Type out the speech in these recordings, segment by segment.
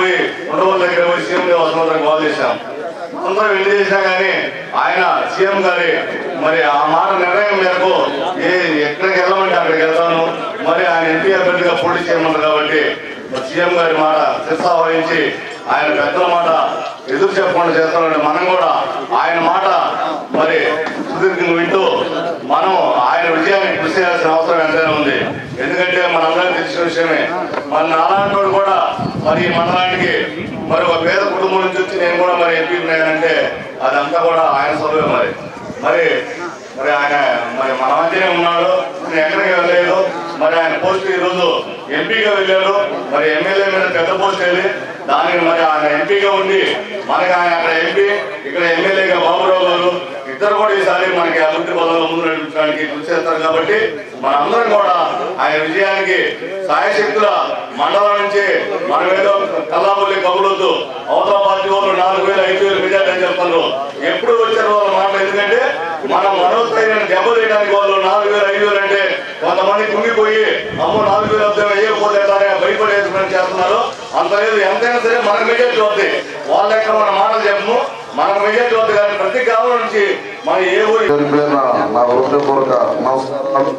పోయి ఉండవల్ల దగ్గర పోయి సీఎం గారు వస్తున్న కాల్ చేశాం అందరం వెళ్ళి చేసినా కానీ ఆయన సీఎం గారి మరి ఆ మాట నిర్ణయం మేరకు ఏ ఎక్కడికి వెళ్ళమంటే అక్కడికి వెళ్తాను మరి ఆయన ఎంపీ అభ్యర్థిగా పోటీ చేయమన్నారు కాబట్టి మరి సీఎం గారి మాట శిరసా వహించి ఆయన పెద్దల మాట ఎదురు చెప్పకుండా చేస్తామంటే మనం కూడా ఆయన మాట మరి సుదీర్ఘంగా వింటూ మనం ఆయన విజయాన్ని కృషి చేయాల్సిన అవసరం ఎంతైనా ఉంది ఎందుకంటే మనందరం తెలిసిన విషయమే మన నాలాంటి వాడు కూడా మరి ఈ మండలానికి మరి ఒక పేద కుటుంబం నుంచి వచ్చి నేను కూడా మరి ఎంపీ ఉన్నానంటే అదంతా కూడా ఆయన సొలవే మరి మరి మరి ఆయన మరి మన మధ్యనే ఉన్నాడు నేను ఎక్కడికి వెళ్ళలేదు మరి ఆయన పోస్ట్ ఈ రోజు ఎంపీగా వెళ్ళాడు మరి ఎమ్మెల్యే మీద పెద్ద పోస్ట్ వెళ్ళి దానికి మరి ఆయన ఎంపీగా ఉండి మనకి ఆయన అక్కడ ఎంపీ ఇక్కడ ఎమ్మెల్యేగా బాబురావు గారు ఇద్దరు కూడా ఈసారి మనకి అభివృద్ధి పదంలో ముందు నడిపించడానికి కృషి చేస్తారు కాబట్టి మనందరం కూడా ఆయన విజయానికి సాయశక్తుల మండలం నుంచి మనం ఏదో కల్లాబొల్లి కబులొద్దు అవతల పార్టీ వాళ్ళు నాలుగు వేలు ఐదు వేలు మెజార్టీ అని చెప్తున్నారు ఎప్పుడు వచ్చారు వాళ్ళ మాట ఎందుకంటే మనం మనోస్థైర్యాన్ని దెబ్బతీయడానికి వాళ్ళు నాలుగు వేలు ఐదు వేలు అంటే కొంతమంది కుంగిపోయి అమ్మో నాలుగు వేలు వద్దాం వేయకపోతే ఎట్లానే భయపడేసుకుని చేస్తున్నారు అంత లేదు ఎంతైనా సరే మన మెజార్టీ వద్ది వాళ్ళ యొక్క మన మాటలు చెప్పము మన మెజార్టీ వద్దు కానీ ప్రతి గ్రామం నుంచి మన ఏ ఊరి పేరు పేరున నా హృదయపూర్వక నమస్కారం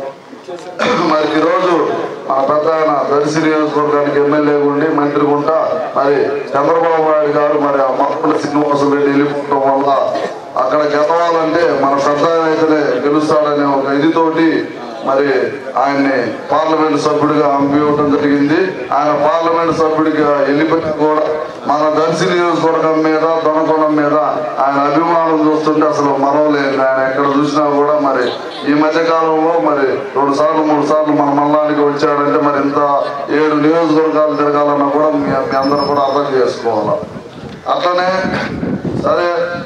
మరి ఈరోజు మన పెద్ద ఆయన దర్శి నియోజకవర్గానికి ఎమ్మెల్యే ఉండి మంత్రి గుంటా మరి చంద్రబాబు నాయుడు గారు మరి ఆ మక్కుల శ్రీనివాసరెడ్డి వెళ్ళిపోవడం వల్ల అక్కడ గెలవాలంటే మన పెద్ద ఆయన అయితేనే గెలుస్తాడనే ఒక ఇదితోటి మరి ఆయన్ని పార్లమెంట్ సభ్యుడిగా పంపించడం జరిగింది ఆయన పార్లమెంట్ సభ్యుడిగా వెళ్ళిపోయి కూడా మన దర్శి నియోజకవర్గం మీద దొనకొండం మీద ఆయన అభిమానం చూస్తుంటే అసలు మరవలేదు ఆయన ఎక్కడ చూసినా కూడా మరి ఈ మధ్య కాలంలో మరి రెండు సార్లు మూడు సార్లు మన మండలానికి వచ్చాడంటే మరి ఇంత ఏడు నియోజకవర్గాలు తిరగాలన్నా కూడా మీ మీ అందరూ కూడా అర్థం చేసుకోవాలి అట్లనే సరే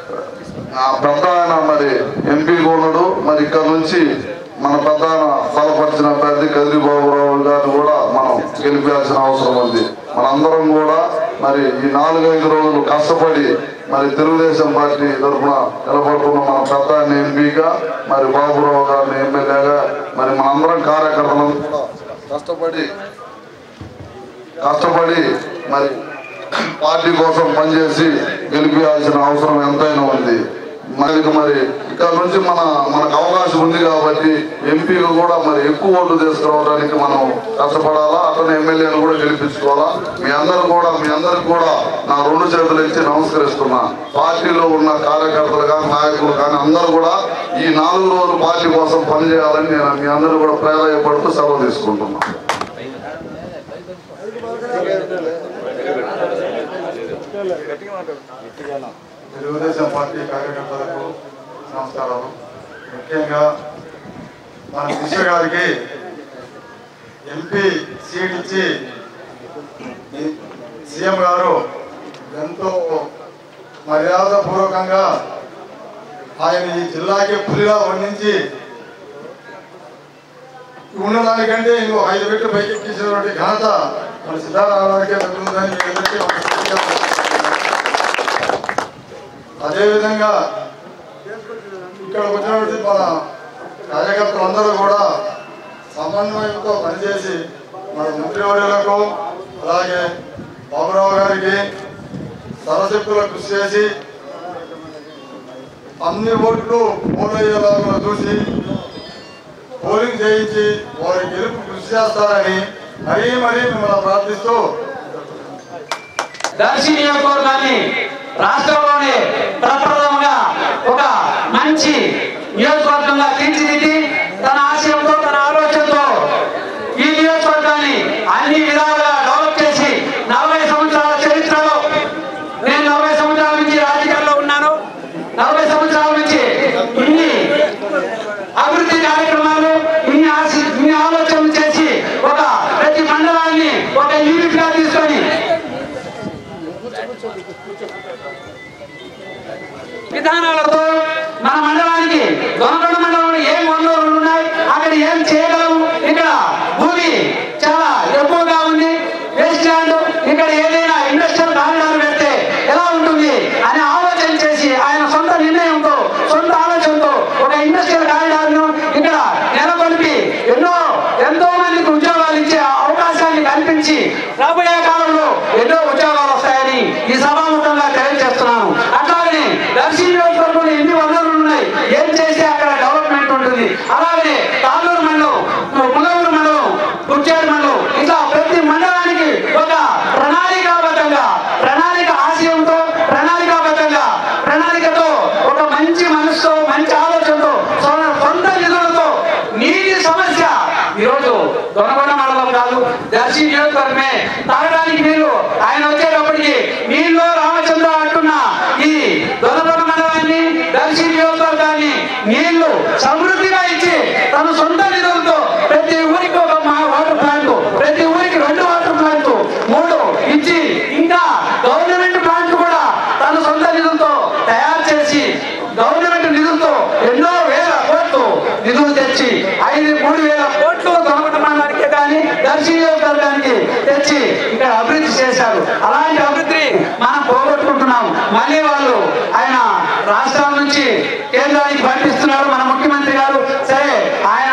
ఆ పెద్ద ఆయన మరి ఎంపీ కోనుడు మరి ఇక్కడ నుంచి మన పెద్ద ఆయన బలపరిచిన అభ్యర్థి కదిరి బాబురావు గారిని కూడా మనం గెలిపించాల్సిన అవసరం ఉంది మనందరం కూడా మరి ఈ నాలుగైదు రోజులు కష్టపడి మరి తెలుగుదేశం పార్టీ తరఫున నిలబడుతున్న మన పెద్ద ఆయన ఎంపీగా మరి బాబురావు గారిని ఎమ్మెల్యేగా మరి మనందరం కార్యకర్తలను కూడా కష్టపడి కష్టపడి మరి పార్టీ కోసం పనిచేసి గెలిపించాల్సిన అవసరం ఎంతైనా ఉంది మరి మరి ఇక్కడ నుంచి మన మనకు అవకాశం ఉంది కాబట్టి ఎంపీలు కూడా మరి ఎక్కువ ఓట్లు తీసుకురావడానికి మనం కష్టపడాలా అతని ఎమ్మెల్యేలు కూడా గెలిపించుకోవాలా మీ అందరూ కూడా మీ అందరికి కూడా నా రెండు చేతులు ఇచ్చి నమస్కరిస్తున్నా పార్టీలో ఉన్న కార్యకర్తలు కానీ నాయకులు కానీ అందరూ కూడా ఈ నాలుగు రోజులు పార్టీ కోసం పనిచేయాలని నేను మీ అందరూ కూడా ప్రేరేపడుతూ సెలవు తీసుకుంటున్నాను తెలుగుదేశం పార్టీ కార్యకర్తలకు నమస్కారాలు ముఖ్యంగా మన దిశ గారికి ఎంపీ సీట్ ఇచ్చి ఈ సీఎం గారు ఎంతో మర్యాదపూర్వకంగా ఆయన ఈ జిల్లాకి పులిగా వర్ణించి ఉన్నదానికంటే ఇంకో ఐదు రెట్లు పైకెక్కించినటువంటి ఘనత మన సిద్ధారామరావుకే దక్కుతుందని మీ అందరికీ మనస్ఫూర్తిగా అదేవిధంగా ఇక్కడ వచ్చినటువంటి మన కార్యకర్తలందరూ కూడా సమన్వయంతో పనిచేసి మన మంత్రివర్యులకు అలాగే బాబురావు గారికి సరశక్తుల కృషి చేసి అన్ని ఓట్లు పోలయ్యేలాగా చూసి పోలింగ్ చేయించి వారి గెలుపు కృషి చేస్తారని మరీ మరీ మిమ్మల్ని ప్రార్థిస్తూ దర్శి నియోజకవర్గాన్ని రాష్ట్రంలోనే ప్రప్రథమంగా ఒక మంచి నియోజకవర్గంగా తీర్చిదిద్ది తన ఆశయంతో తన ఆలోచనతో ఈ నియోజకవర్గాన్ని అన్ని విధాలుగా డెవలప్ చేసి నలభై సంవత్సరాల చరిత్రలో నేను నలభై సంవత్సరాల నుంచి రాజకీయాల్లో ఉన్నాను నలభై సంవత్సరాల నుంచి ఇన్ని అభివృద్ధి కార్యక్రమాలు ఇన్ని ఆశ ఇన్ని ఆలోచనలు చేసి ఒక ప్రతి మండలాన్ని ఒక యూనిట్ గా తీసుకొని విధానాలతో మన మండలానికి దొనకొండ మండలంలో ఏం వనరులు ఉన్నాయి అక్కడ ఏం చేయగలము ఇక్కడ భూమి చాలా ఎక్కువగా ఉంది వేస్ట్ ల్యాండ్ ఇక్కడ ఏదైనా ఇండస్ట్రియల్ కారిడార్ పెడితే ఎలా ఉంటుంది అని ఆలోచన చేసి ఆయన సొంత నిర్ణయంతో సొంత ఆలోచనతో ఒక ఇండస్ట్రియల్ కారిడార్ ను ఇక్కడ నెలకొల్పి ఎన్నో ఎంతో మందికి ఉద్యోగాలు ఇచ్చే అవకాశాన్ని కల్పించి రాబోయే కాలంలో ఎన్నో ఉద్యోగాలు వస్తాయి తాగడానికి నీళ్లు ఆయన వచ్చేటప్పటికి నీళ్ళు రామచంద్ర అంటున్న ఈ దొనపన మండలాన్ని దర్శి నియోజకవర్గాన్ని నీళ్లు సమృద్ధిగా ఇచ్చి తన సొంత నిధులతో ప్రతి ఊరికి ఒక మా వాటర్ ప్లాంట్ ప్రతి ఊరికి రెండు వాటర్ ప్లాంట్ మూడు ఇచ్చి ఇంకా గవర్నమెంట్ ప్లాంట్ కూడా తన సొంత నిధులతో తయారు చేసి గవర్నమెంట్ నిధులతో ఎన్నో వేల కోట్లు నిధులు తెచ్చి ఐదు మూడు వేల కోట్లు దొరకటమానానికి కానీ దర్శి నియోజకవర్గానికి తెచ్చి ఇక్కడ అభివృద్ధి చేశారు అలాంటి అభివృద్ధిని మనం పోగొట్టుకుంటున్నాం మళ్ళీ వాళ్ళు ఆయన రాష్ట్రాల నుంచి కేంద్రానికి పంపిస్తున్నారు మన ముఖ్యమంత్రి గారు సరే ఆయన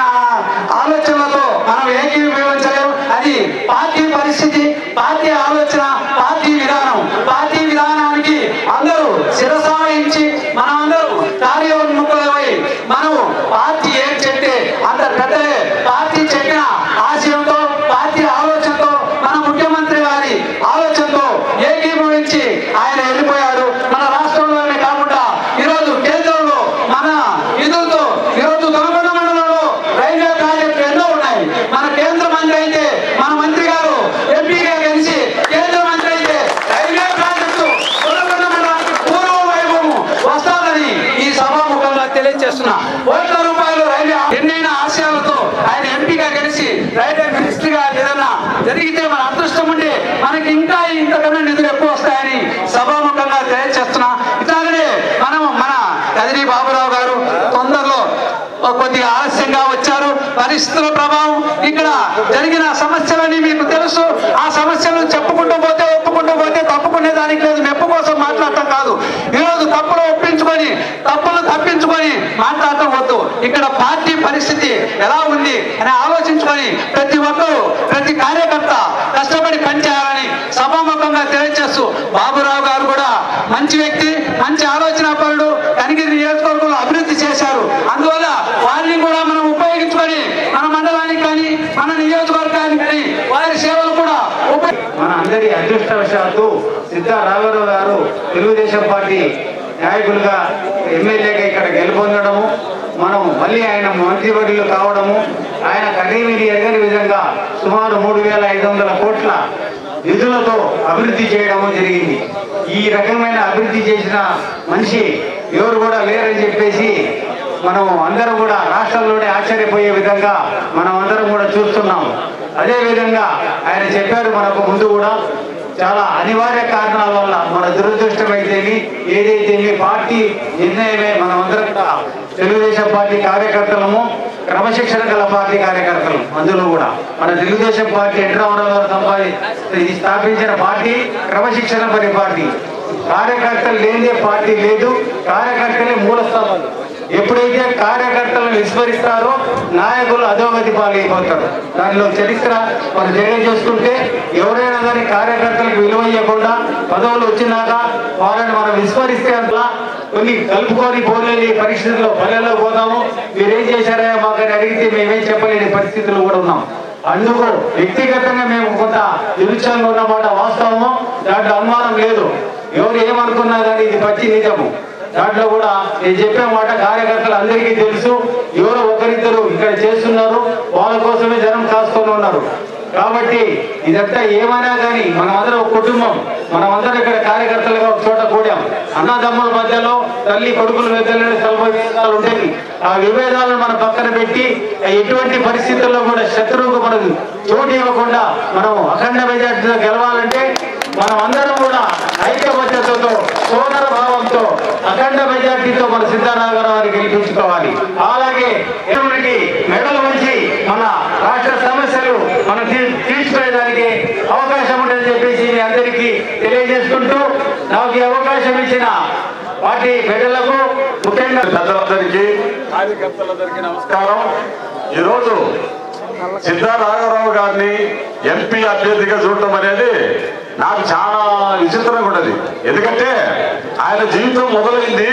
ఆలోచనలతో మనం ఏకీభవించలేము అది పార్టీ పరిస్థితి పార్టీ ఆలోచన పార్టీ విధానం పార్టీ విధానానికి అందరూ శిరసావహించి మనం అందరూ కార్యోన్ముఖులమై మనం పార్టీ ఏం చెప్తే అంత పెద్దలే పార్టీ చెప్పిన ఆశయంతో పార్టీ ఆలోచనతో మన ముఖ్యమంత్రి గారి ఆలోచనతో ఏకీభవించి ఆయన వెళ్ళిపోయారు మన రాష్ట్రంలోనే కాకుండా ఈరోజు కేంద్రంలో మన నిధులతో ఈరోజు దొనకొండ మండలంలో రైల్వే ప్రాజెక్టులు ఎన్నో ఉన్నాయి మన కేంద్ర మంత్రి అయితే మన మంత్రి గారు ఎంపీగా కలిసి కేంద్ర మంత్రి అయితే రైల్వే ప్రాజెక్టు దొనకొండ మండలానికి పూర్వ వైభవం వస్తాదని ఈ సభాముఖంగా తెలియజేస్తున్నా కోట్ల రూపాయలు రైల్వే ఎన్నైనా ఆశయాలతో ఆయన ఎంపీగా కలిసి రైల్వే మినిస్ట్రీగా ఏదైనా జరిగితే మన అదృష్టం ఉండి మనకి ఇంకా ఇంతకన్నా నిధులు ఎక్కువ వస్తాయని సభాముఖంగా తెలియజేస్తున్నా ఇట్లాగనే మనం మన కదిరి బాబురావు గారు తొందరలో కొద్దిగా ఆలస్యంగా వచ్చారు పరిస్థితుల ప్రభావం ఇక్కడ జరిగిన సమస్యలని మీకు తెలుసు ఆ సమస్యలను చెప్పుకుంటూ పోతే ఒప్పుకుంటూ పోతే తప్పుకునే దానికి లేదు మెప్పు కోసం మాట్లాడటం కాదు ఈరోజు తప్పులు ఒప్పించుకొని తప్పులు తప్పించుకొని మాట్లాడటం వద్దు ఇక్కడ పార్టీ పరిస్థితి ఎలా ఉంది అని ఆలోచించుకొని ప్రతి ఒక్కరూ ప్రతి కార్యకర్త కష్టపడి పనిచేయాలని సభాముఖంగా తెలియజేస్తూ బాబురావు గారు కూడా మంచి వ్యక్తి మంచి ఆలోచన పరుడు కనిగిరి నియోజకవర్గంలో అభివృద్ధి చేశారు అందువల్ల వారిని కూడా మనం ఉపయోగించుకొని మన మండలానికి కానీ మన నియోజకవర్గానికి కానీ వారి సేవలు కూడా ఉపయోగ మన అందరి అదృష్టవశాత్తు సిద్ధా రాఘవరావు గారు తెలుగుదేశం పార్టీ నాయకులుగా ఎమ్మెల్యేగా ఇక్కడ గెలుపొందడము మనం మళ్ళీ ఆయన మంత్రివర్యులు కావడము ఆయన కనీవిని ఎరగని విధంగా సుమారు మూడు వేల ఐదు వందల కోట్ల నిధులతో అభివృద్ధి చేయడము జరిగింది ఈ రకమైన అభివృద్ధి చేసిన మనిషి ఎవరు కూడా లేరని చెప్పేసి మనం అందరం కూడా రాష్ట్రంలోనే ఆశ్చర్యపోయే విధంగా మనం అందరం కూడా చూస్తున్నాం అదే విధంగా ఆయన చెప్పారు మనకు ముందు కూడా చాలా అనివార్య కారణాల వల్ల మన దురదృష్టం అయితేమి ఏదైతేమి పార్టీ నిర్ణయమే మనం అందరం కూడా తెలుగుదేశం పార్టీ కార్యకర్తలము క్రమశిక్షణ గల పార్టీ కార్యకర్తలు అందులో కూడా మన తెలుగుదేశం పార్టీ ఎన్ రామారావు గారు సంపాది ఇది స్థాపించిన పార్టీ క్రమశిక్షణ పరి పార్టీ కార్యకర్తలు లేనిదే పార్టీ లేదు కార్యకర్తలే మూల స్థానాలు ఎప్పుడైతే కార్యకర్తలను విస్మరిస్తారో నాయకులు అధోగతి పాలైపోతారు దానిలో చరిత్ర మనం తెలియజేసుకుంటే ఎవరైనా కానీ కార్యకర్తలకు విలువ ఇవ్వకుండా పదవులు వచ్చినాక వాళ్ళని మనం విస్మరిస్తే అంతలా కొన్ని కలుపుకొని పోలేని పరిస్థితుల్లో పల్లెల్లో పోతాము మీరేం చేశారా మాకని అడిగితే మేమేం చెప్పలేని పరిస్థితుల్లో కూడా ఉన్నాం అందుకు వ్యక్తిగతంగా మేము కొంత నిరుత్సాహంగా ఉన్నమాట వాస్తవము దాంట్లో అనుమానం లేదు ఎవరు ఏమనుకున్నా కానీ ఇది పచ్చి నిజము దాంట్లో కూడా నేను చెప్పే మాట కార్యకర్తలు అందరికీ తెలుసు ఎవరో ఒకరిద్దరు ఇక్కడ చేస్తున్నారు వాళ్ళ కోసమే జనం కాసుకొని ఉన్నారు కాబట్టి ఇదంతా ఏమైనా కానీ మనమందరం ఒక కుటుంబం మనమందరం ఇక్కడ కార్యకర్తలుగా ఒక చోట కూడాం అన్నదమ్ముల మధ్యలో తల్లి కొడుకుల మధ్యలో స్వల్ప విభేదాలు ఉంటాయి ఆ విభేదాలను మనం పక్కన పెట్టి ఎటువంటి పరిస్థితుల్లో కూడా శత్రువుకు మనం చోటు ఇవ్వకుండా మనం అఖండ మెజార్టీతో గెలవాలంటే మనం అందరం కూడా ఐక్యమత్యతతో సోదర భావంతో అఖండ మెజార్టీతో మన సిద్ధరాఘరావుని గెలిపించుకోవాలి అలాగే ఎటువంటి మెడలు ఉంచి మన రాష్ట్ర సమస్యలు మనం తీ- తీర్చుకునేదానికి అవకాశం ఉంటుందని చెప్పేసి మీ అందరికీ తెలియజేసుకుంటూ నాకు ఈ అవకాశం ఇచ్చిన పార్టీ పెద్దలకు ముఖ్యంగా పెద్దలందరికీ కార్యకర్తలందరికీ నమస్కారం ఈరోజు సిద్ధారాఘవరావు గారిని ఎంపీ అభ్యర్థిగా చూడటం అనేది నాకు చాలా విచిత్రంగా ఉన్నది ఎందుకంటే ఆయన జీవితం మొదలైంది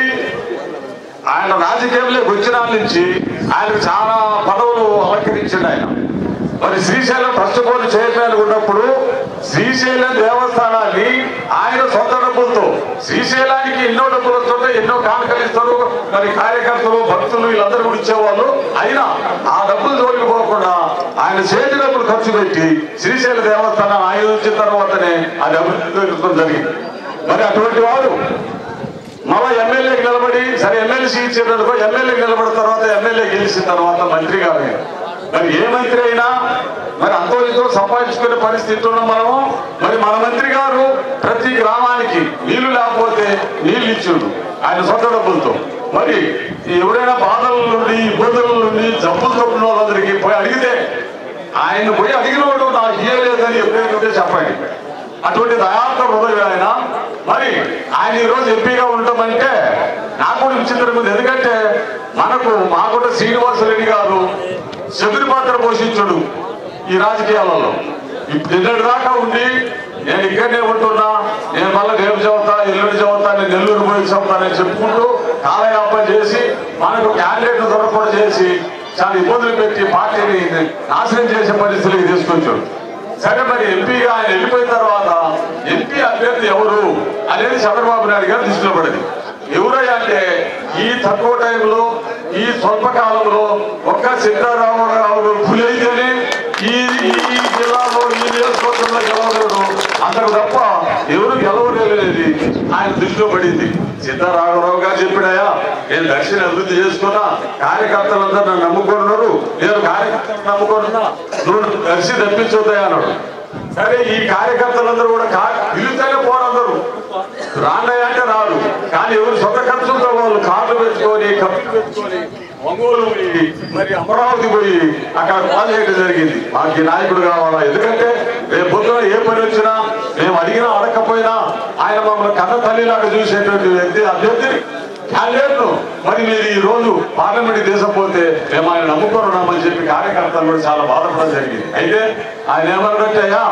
ఆయన రాజకీయంలోకి వచ్చిన నాటి నుంచి ఆయనకు చాలా పదవులు అలంకరించిండు ఆయన మరి శ్రీశైలం ట్రస్ట్ బోర్డు చైర్మన్ ఉన్నప్పుడు శ్రీశైలం దేవస్థానాన్ని ఆయన సొంత డబ్బులతో శ్రీశైలానికి ఎన్నో డబ్బులు వస్తుంటాయి ఎన్నో కానుకలు ఇస్తారు మరి కార్యకర్తలు భక్తులు వీళ్ళందరూ కూడా ఇచ్చేవాళ్ళు అయినా ఆ డబ్బులు జోలికి పోకుండా ఆయన చేతి డబ్బులు ఖర్చు పెట్టి శ్రీశైల దేవస్థానం ఆయన వచ్చిన తర్వాతనే అది అభివృద్ధి జరిగింది మరి అటువంటి వాడు మళ్ళా ఎమ్మెల్యేకి నిలబడి సరే ఎమ్మెల్సీ ఇచ్చేటనుకో ఎమ్మెల్యేకి నిలబడిన తర్వాత ఎమ్మెల్యే గెలిచిన తర్వాత మంత్రిగా అయ్యాడు. మరి ఏ మంత్రి అయినా మరి అంతో ఇంతో సంపాదించుకునే పరిస్థితి ఉన్నాం మనము మరి మన మంత్రి గారు ప్రతి గ్రామానికి నీళ్లు లేకపోతే నీళ్లు ఇచ్చిండు ఆయన సొంత డబ్బులతో మరి ఎవరైనా బాధల నుండి ఇబ్బందుల నుండి జబ్బులు తప్పిన వాళ్ళందరికీ పోయి అడిగితే ఆయన పోయి అడిగిన వాడు నాకు ఇయ్యలేదని ఎప్పుడైతే చెప్పండి అటువంటి దయాత్మ హృదయం ఆయన మరి ఆయన ఈ రోజు ఎంపీగా ఉండటమంటే నాకు కూడా విచిత్రం ఉంది ఎందుకంటే మనకు మాకుట శ్రీనివాసరెడ్డి గారు శబరి పాత్ర పోషించుడు ఈ రాజకీయాలలో ఇప్పుడు నిన్నటి దాకా ఉండి నేను ఇక్కడనే ఉంటున్నా నేను మళ్ళీ రేపు చదువుతా ఎల్లుండి చదువుతా నేను నెల్లూరు పోయి చదువుతానని చెప్పుకుంటూ కాలయాపన చేసి మనకు క్యాండిడేట్ దొరకకుండా చేసి చాలా ఇబ్బందులు పెట్టి పార్టీని నాశనం చేసే పరిస్థితికి తీసుకొచ్చాడు సరే మరి ఎంపీగా ఆయన వెళ్ళిపోయిన తర్వాత ఎంపీ అభ్యర్థి ఎవరు అనేది చంద్రబాబు నాయుడు గారు దృష్టిలో పడింది ఎవరయ్యా అంటే ఈ తక్కువ టైంలో ఈ స్వల్ప కాలంలో ఒక్క సిద్ధారామరావు పులి అయితేనే ఈ ఈ ఈ జిల్లాలో ఈ నియోజకవర్గంలో గెలవగలడు అంతకు తప్ప ఎవరు గెలవలేదనేది ఆయన దృష్టిలో పడింది సిద్ధారామరావు గారు చెప్పినాయా నేను దక్షిణ అభివృద్ధి చేసుకున్నా కార్యకర్తలందరూ నన్ను నమ్ముకున్నారు నేను కార్యకర్తలను నమ్ముకున్నా నువ్వు దర్శి తప్పించొద్దాయి అన్నాడు సరే ఈ కార్యకర్తలందరూ కూడా కా- పిలిస్తేనే పోరందరూ రాన్నయ్య అంటే రాదు కానీ ఎవరు సొంత ఖర్చులతో వాళ్ళు కార్లు పెట్టుకొని కప్పులు పెట్టుకొని ఒంగోలు పోయి మరి అమరావతి పోయి అక్కడ కాల్ చేయడం జరిగింది మాకు ఈ నాయకుడు కావాలా ఎందుకంటే రేపు పొద్దున ఏ పని వచ్చినా మేము అడిగినా అడగకపోయినా ఆయన మమ్మల్ని కన్న తల్లిలాగా చూసేటువంటి వ్యక్తి అభ్యర్థి క్యాండిడేట్ మరి మీరు ఈ రోజు పార్లమెంట్ తీసుకపోతే మేము ఆయన నమ్ముకోరున్నామని చెప్పి కార్యకర్తలు కూడా చాలా బాధపడడం జరిగింది అయితే ఆయన ఏమన్నారంటే అయ్యా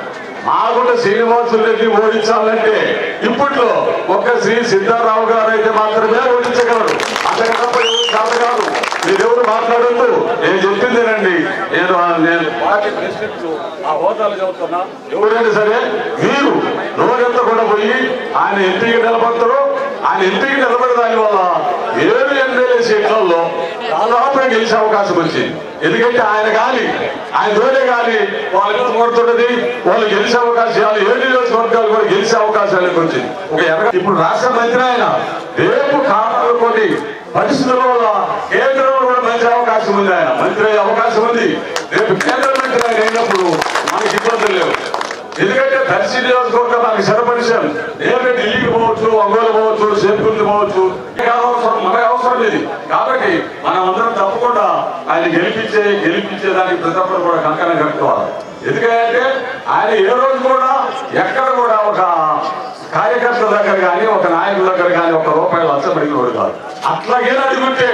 మాగుంట శ్రీనివాసులు రెడ్డి ఓడించాలంటే ఇప్పట్లో ఒక్క శ్రీ సిద్ధారావు గారు అయితే మాత్రమే ఓడించగలరు అంతకన్నా ఎవరు కాదు కాదు మీరెవరు మాట్లాడద్దు నేను చెప్పిందేనండి నేను నేను పార్టీ ప్రెసిడెంట్ ఆ హోదాలు చదువుతున్నా ఎవరైనా సరే మీరు రోజంతా కూడా పోయి ఆయన ఎంపీకి నిలబడతారు ఆయన ఎంపీకి నిలబడే దాని వల్ల ఏడు ఎమ్మెల్యే సీట్లలో దాదాపుగా గెలిచే అవకాశం వచ్చింది ఎందుకంటే ఆయన గాలి ఆయన తోనే గాలి వాళ్ళకి కొడుతున్నది వాళ్ళు గెలిచే అవకాశాలు ఏడు నియోజకవర్గాలు కూడా గెలిచే అవకాశాలు వచ్చింది ఒక ఎర్ర ఇప్పుడు రాష్ట్ర మంత్రి ఆయన రేపు కారణాలు కొన్ని పరిస్థితుల వల్ల కేంద్రంలో కూడా మంచి అవకాశం ఉంది ఆయన మంత్రి అయ్యే అవకాశం ఉంది రేపు కేంద్ర మంత్రి ఆయన అయినప్పుడు మనకి ఇబ్బందులు లేవు ఎందుకంటే దర్శి నియోజకవర్గం మనకి సరిపరిచాం ఏమి ఢిల్లీకి పోవచ్చు ఒంగోలు పోవచ్చు సేపుకుంది పోవచ్చు ఇక అవసరం మనకు అవసరం లేదు కాబట్టి మనం అందరం తప్పకుండా ఆయన గెలిపించే గెలిపించే దానికి ప్రతి ఒక్కరు కూడా కంకణం కట్టుకోవాలి ఎందుకంటే ఆయన ఏ రోజు కూడా ఎక్కడ కూడా ఒక కార్యకర్త దగ్గర కానీ ఒక నాయకుల దగ్గర కానీ ఒక రూపాయలు అచ్చబడినోడు కాదు అట్లాగే అడుగుంటే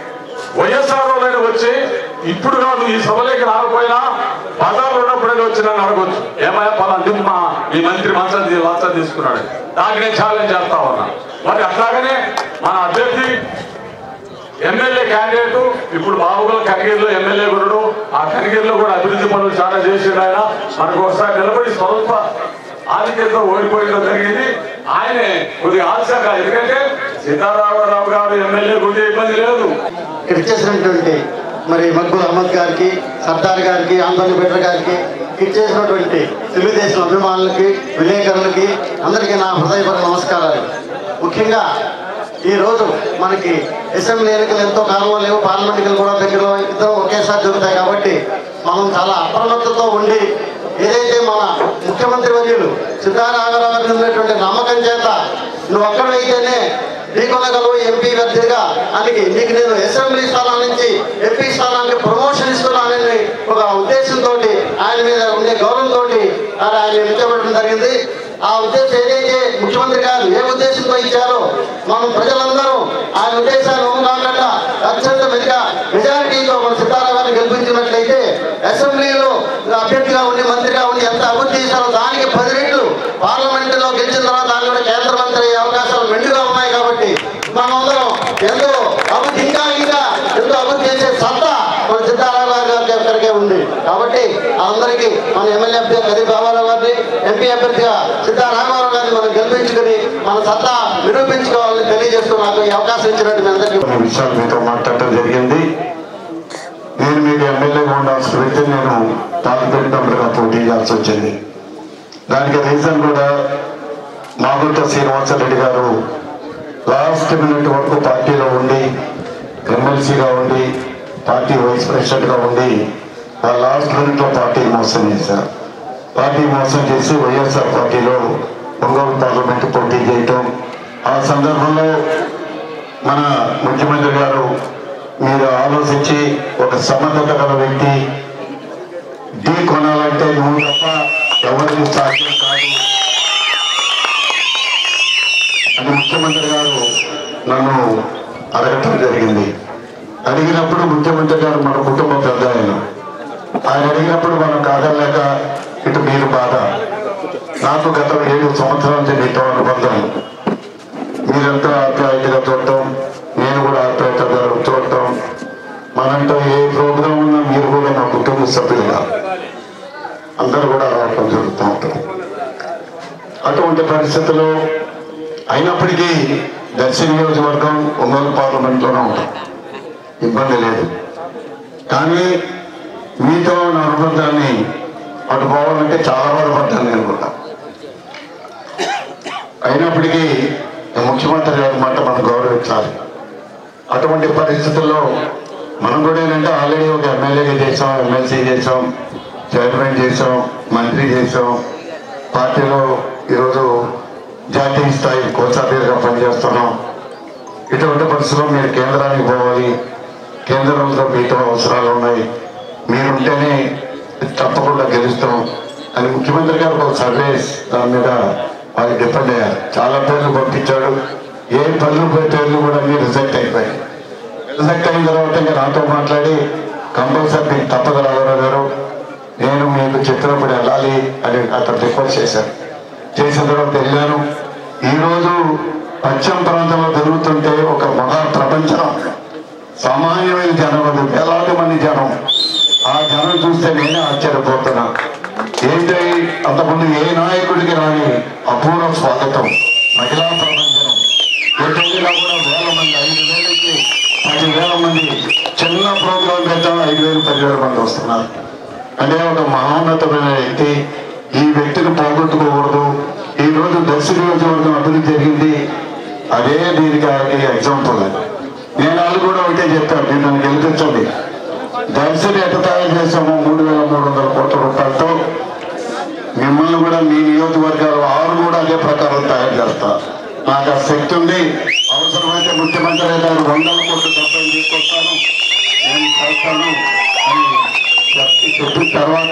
వైఎస్ఆర్ వాళ్ళైనా వచ్చి ఇప్పుడు కాదు ఈ సభలోకి రాకపోయినా పదాలు ఉన్నప్పుడైనా వచ్చి నన్ను అడగొచ్చు ఏమయ్యా పలాంటి మా మీ మంత్రి మంచం తీ- లంచం తీసుకున్నాడు దానికి నేను ఛాలెంజ్ చేస్తా ఉన్నా మరి అట్లాగనే మన అభ్యర్థి ఎమ్మెల్యే క్యాండిడేట్ ఇప్పుడు బాబుగల కనిగిరిలో ఎమ్మెల్యే గురుడు ఆ కనిగిరిలో కూడా అభివృద్ధి పనులు చాలా చేసిండు ఆయన మనకు ఒకసారి నిలబడి స్వల్ప ఆధిక్యతతో ఓడిపోయడం జరిగింది ఆయనే కొద్దిగా ఆలస్యంగా ఎందుకంటే సీతారామరావు గారు ఎమ్మెల్యే గుండె ఇబ్బంది లేదు ఇక్కడ ఇచ్చేసినటువంటి మరి మక్బూల్ అహ్మద్ గారికి సర్దార్ గారికి ఆందోళన బెటర్ గారికి ఇచ్చేసినటువంటి తెలుగుదేశం అభిమానులకి విలేకరులకి అందరికీ నా హృదయపూర్వక నమస్కారాలు ముఖ్యంగా ఈ రోజు మనకి అసెంబ్లీ ఎన్నికలు ఎంతో కాలంలో లేవు పార్లమెంట్ ఎన్నికలు కూడా దగ్గరలో ఇద్దరు ఒకేసారి జరుగుతాయి కాబట్టి మనం చాలా అప్రమత్తతో ఉండి ఏదైతే మన ముఖ్యమంత్రి వర్యులు సిద్ధారామరావు గారికి ఉన్నటువంటి నమ్మకం చేత నువ్వు ఒక్కడైతేనే ఢీకొనగలవు ఎంపీ అభ్యర్థిగా ఆయనకి నీకు నేను అసెంబ్లీ స్థానం నుంచి ఎంపీ స్థానానికి ప్రమోషన్ ఇస్తున్నానని ఒక ఉద్దేశంతో ఆయన మీద ఉండే గౌరవంతో ఆయన నిలబెట్టడం జరిగింది ఆ ఉద్దేశం ఏదైతే ముఖ్యమంత్రి గారు ఏ ఉద్దేశంతో ఇచ్చారో మనం ప్రజలందరూ ఆయన ఉద్దేశాన్ని కాకుండా అత్యంత మెరుగా మెజారిటీతో మన సిద్ధారావు గారిని గెలిపించినట్లయితే అసెంబ్లీలో అభ్యర్థిగా ఉండి మంత్రిగా ఉండి ఎంత అభివృద్ధి చేశారో దానికి పది రెట్లు పార్లమెంటులో గెలిచిన తర్వాత ఆయన కూడా కేంద్ర మంత్రి అయ్యే అవకాశాలు మెండుగా ఉన్నాయి కాబట్టి మనమందరం ఎంతో అభివృద్ధి ఇంకా ఇంకా ఎంతో అభివృద్ధి చేసే సత్తా మన సిద్ధారావు గారి ఒక్కరికే ఉంది కాబట్టి ఆ వాళ్ళందరికీ మన ఎమ్మెల్యే అభ్యర్థి కదీప్ రామారావు గారిని ఎంపీ అభ్యర్థిగా సిద్ధా రాఘవరావు గారిని మనం గెలిపించుకుని మన సత్తా నిరూపించుకోవాలని తెలియజేస్తూ నాకు ఈ అవకాశం ఇచ్చినట్టు మీ అందరికీ కొన్ని విషయాలు మీతో మాట్లాడటం జరిగింది నేను మీకు ఎమ్మెల్యేగా ఉండాల్సిన వ్యక్తి నేను పార్లమెంట్ మెంబర్గా పోటీ చేయాల్సి వచ్చింది దానికి రీజన్ కూడా మాగుంట శ్రీనివాసరెడ్డి గారు లాస్ట్ మినిట్ వరకు పార్టీలో ఉండి ఎమ్మెల్సీగా ఉండి పార్టీ వైస్ ప్రెసిడెంట్గా ఉండి ఆ లాస్ట్ మినిట్లో పార్టీ మోసం చేశారు పార్టీ మోసం చేసి వైఎస్ఆర్ పార్టీలో ఒంగోలు పార్లమెంట్ పోటీ చేయటం ఆ సందర్భంలో మన ముఖ్యమంత్రి గారు మీరు ఆలోచించి ఒక సమర్థత గల వ్యక్తి ఢీ కొనాలంటే నువ్వు తప్ప ఎవరికి సాధ్యం కాదు అని ముఖ్యమంత్రి గారు నన్ను అడగటం జరిగింది అడిగినప్పుడు ముఖ్యమంత్రి గారు మన కుటుంబ పెద్ద ఆయన ఆయన అడిగినప్పుడు మనం కాదలేక ఇటు మీరు బాధ నాకు గత ఏడు సంవత్సరాల నుంచి మీతో అనుబంధం మీరంతా ఆప్యాయతగా చూడటం నేను కూడా ఆప్యాయతగా చూడటం మనంటూ ఏ ప్రోగ్రాం ఉన్నా మీరు కూడా మా కుటుంబ సభ్యులుగా అందరూ కూడా రావటం జరుగుతూ ఉంటుంది అటువంటి పరిస్థితుల్లో అయినప్పటికీ దర్శన నియోజకవర్గం ఒంగోలు పార్లమెంట్లోనే ఉంటాం ఇబ్బంది లేదు కానీ మీతో నా అనుబంధాన్ని అటు పోవాలంటే చాలా బాధపడ్డాను నేను కూడా అయినప్పటికీ ముఖ్యమంత్రి గారి మాట మనం గౌరవించాలి అటువంటి పరిస్థితుల్లో మనం కూడా ఏంటంటే ఆల్రెడీ ఒక ఎమ్మెల్యేగా చేసాం ఎమ్మెల్సీ చేసాం చైర్మన్ చేసాం మంత్రి చేసాం పార్టీలో ఈరోజు జాతీయ స్థాయి కోశాధికారిగా పనిచేస్తున్నాం ఇటువంటి పరిస్థితుల్లో మీరు కేంద్రానికి పోవాలి కేంద్రంలో మీతో అవసరాలు ఉన్నాయి మీరుంటేనే తప్పకుండా గెలుస్తాం అని ముఖ్యమంత్రి గారు ఒక సర్వేస్ దాని మీద వాళ్ళు డిపెండ్ అయ్యారు చాలా పేర్లు పంపించాడు ఏ పనులు పోయే పేర్లు కూడా అన్ని రిజెక్ట్ అయిపోయాయి రిజెక్ట్ అయిన తర్వాత ఇంకా నాతో మాట్లాడి కంపల్సరీ మీకు తప్పదు రాఘవరావు గారు నేను మీకు చెప్పినప్పుడు వెళ్ళాలి అని అతను రిక్వెస్ట్ చేశాను చేసిన తర్వాత వెళ్ళాను ఈరోజు పశ్చిమ ప్రాంతంలో జరుగుతుంటే ఒక మహా ప్రపంచం సామాన్యమైన జనం అది వేలాది మంది జనం ఆ జనం చూస్తే నేనే ఆశ్చర్యపోతున్నా ఏంటి అంతకుముందు ఏ నాయకుడికి రాని అపూర్వ స్వాగతం మహిళా ప్రపంచం ఎటువైనా కూడా వేల మంది ఐదు వేలకి పది వేల మంది చిన్న ప్రోగ్రాం పెట్టాం ఐదు వేలు పదివేల మంది వస్తున్నారు అంటే ఒక మహోన్నతమైన వ్యక్తి ఈ వ్యక్తిని పోగొట్టుకోకూడదు ఈ రోజు దర్శ నియోజకవర్గం అభివృద్ధి జరిగింది అదే దీనికి ఎగ్జాంపుల్ నేను వాళ్ళు కూడా ఒకటే చెప్పాను మీరు నన్ను గెలిపించండి దర్శని ఎట్ట తయారు చేసాము మూడు వేల మూడు వందల కోట్ల రూపాయలతో మిమ్మల్ని కూడా మీ నియోజకవర్గాలు ఆరు కూడా అదే ప్రకారం తయారు చేస్తా నాకు ఆ శక్తి ఉంది అవసరమైతే ముఖ్యమంత్రి గారు వందల కోట్ల డబ్బులు తీసుకొస్తాను నేను చేస్తాను అని చెప్పి చెప్పిన తర్వాత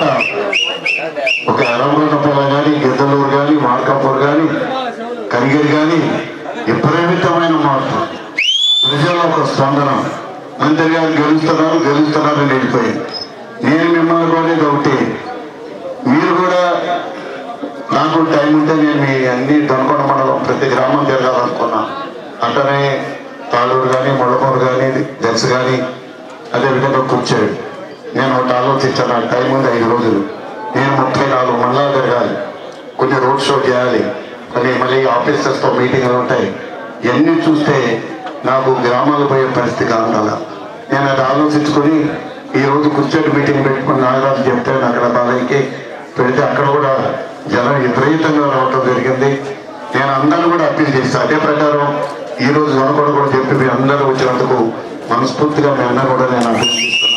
ఒక ఎర్రగొండపల్లి కానీ గిద్దలూరు కానీ మార్కాపూర్ కానీ కరిగిరి కానీ విపరీతమైన మార్పు ప్రజల ఒక స్పందన మంత్రి గారు గెలుస్తున్నారు గెలుస్తున్నారని వెళ్ళిపోయింది నేను మిమ్మల్ని కోరేది ఒకటి మీరు కూడా నాకు టైం ఉంటే నేను మీ అన్ని దొనకొండ మండలం ప్రతి గ్రామం తిరగాలనుకున్నా అట్లనే తాళూరు కానీ ముళ్ళమూరు కానీ దెల్స్ కానీ అదేవిధంగా కూర్చోడు నేను ఒకటి ఆలోచించాను నాకు టైం ఉంది ఐదు రోజులు నేను ముప్పై నాలుగు మండలాలు తిరగాలి కొన్ని రోడ్ షో చేయాలి అని మళ్ళీ ఆఫీసర్స్తో మీటింగ్లు ఉంటాయి ఇవన్నీ చూస్తే నాకు గ్రామాలు పోయే పరిస్థితి కావాల నేను అది ఆలోచించుకొని ఈ రోజు కూర్చొని మీటింగ్ పెట్టుకుని నాగరాజు చెప్తే అక్కడ బాలయ్యకి పెడితే అక్కడ కూడా జనం విపరీతంగా రావటం జరిగింది నేను అందరూ కూడా అప్పీల్ చేస్తాను అదే ప్రకారం ఈ రోజు వనకొండ కూడా చెప్పి మీ అందరూ వచ్చినందుకు మనస్ఫూర్తిగా మీ అందరూ కూడా నేను అభినందిస్తున్నాను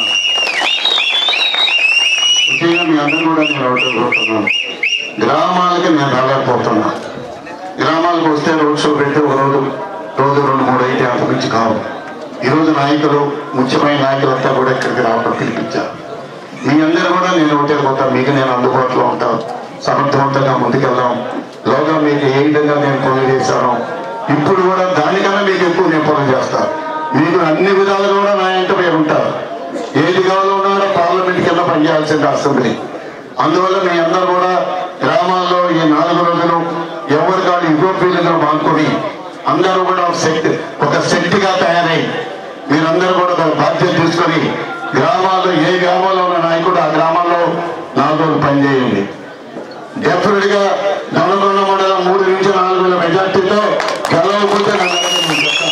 ముఖ్యంగా మీ అందరూ కూడా నేను ఒకటి కోరుతున్నాను గ్రామాలకి నేను రాలేకపోతున్నా గ్రామాలకు వస్తే రోడ్ షో పెట్టి ఒక రోజు రోజు రెండు మూడు అయితే అంత నుంచి కావు ఈరోజు నాయకులు ముఖ్యమైన నాయకులంతా కూడా ఇక్కడికి రావడం పిలిపించారు మీ అందరూ కూడా నేను ఒకటే పోతాను మీకు నేను అందుబాటులో ఉంటాను సమర్థవంతంగా ముందుకెళ్దాం లోగా మీకు ఏ విధంగా నేను పనులు చేశాను ఇప్పుడు కూడా దానికన్నా మీకు ఎక్కువ నేను పనులు చేస్తాను మీకు అన్ని విధాలుగా కూడా నా ఇంట మీరు ఉంటారు ఏది కావాలో కూడా పార్లమెంట్ కింద పనిచేయాల్సింది అసెంబ్లీ అందువల్ల మీ అందరూ కూడా గ్రామాల్లో ఈ నాలుగు రోజులు ఎవరి కాదు యూరోపీలుగా మానుకొని అందరూ కూడా ఒక శక్తి ఒక శక్తిగా తయారై మీరందరూ కూడా ఒక బాధ్యత తీసుకొని గ్రామాల్లో ఏ గ్రామంలో ఉన్న నాయకుడు ఆ గ్రామాల్లో నాలుగు నాలుగు రోజులు పనిచేయండి డెఫినెట్ గా నల్గొండ మండలం మూడు నుంచి నాలుగు వేల మెజార్టీతో గెలవకపోతే నా దగ్గర నేను చెప్తాను